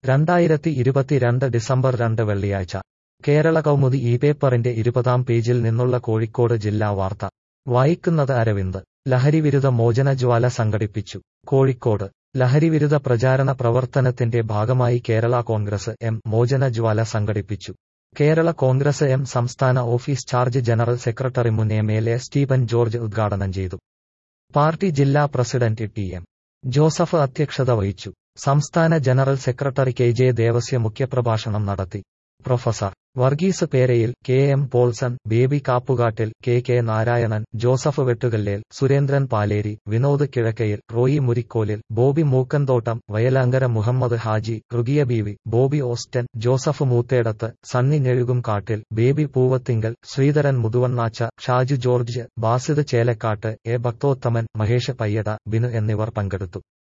രണ്ടായിരത്തി ഇരുപത്തിരണ്ട് ഡിസംബർ രണ്ട് വെള്ളിയാഴ്ച കേരള കൗമുദി ഈ പേപ്പറിന്റെ ഇരുപതാം പേജിൽ നിന്നുള്ള കോഴിക്കോട് ജില്ലാ വാർത്ത വായിക്കുന്നത് അരവിന്ദ് ലഹരിവിരുദ്ധ മോചന ജ്വാല സംഘടിപ്പിച്ചു കോഴിക്കോട് ലഹരിവിരുദ്ധ പ്രചാരണ പ്രവർത്തനത്തിന്റെ ഭാഗമായി കേരള കോൺഗ്രസ് എം മോചന ജ്വാല സംഘടിപ്പിച്ചു കേരള കോൺഗ്രസ് എം സംസ്ഥാന ഓഫീസ് ചാർജ് ജനറൽ സെക്രട്ടറി മുൻ M L A Stephen George ഉദ്ഘാടനം ചെയ്തു പാർട്ടി ജില്ലാ പ്രസിഡന്റ് ടി എം ജോസഫ് അധ്യക്ഷത വഹിച്ചു സംസ്ഥാന general secretary K J Devasya മുഖ്യപ്രഭാഷണം നടത്തി professor Varghese Perayil K M Paulson Baby Kappukattil K K Narayanan Joseph Vettukallel Surendran Paleri Vinod Kizhakkayil Roy Murikkolil Bobby Mookkanthottam Vayalankara Muhammad Haji Rugiya Beevi Bobby Austin Joseph Moothedath Sunny Njezhukum Kattil Baby Poovathinkal Sreedharan Muthuvannacha Shaju George Basid Chelakkatt A Bhakthothaman Mahesh Payyada Binu എന്നിവർ പങ്കെടുത്തു